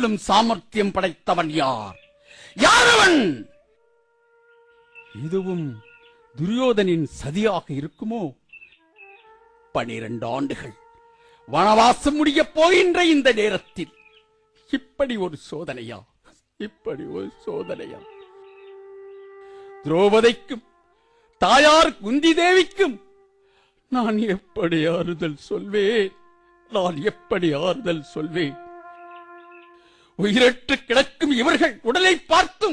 கொள்ளும் சாமர்த்தியம் படைத்தவன் யார் யாரவன் இதுவும் துரியோதனின் சதியாக இருக்குமோ பனிரெண்டு ஆண்டுகள் வனவாசம் முடியப் போகின்ற இந்த நேரத்தில் இப்படி ஒரு சோதனையா இப்படி ஒரு சோதனையா திரௌபதிக்கும் தாயார் குந்தி தேவிக்கும் நான் எப்படி ஆறுதல் சொல்வேன் நான் எப்படி ஆறுதல் சொல்வேன் உயிரற்று கிடக்கும் இவர்கள் உடலை பார்த்தும்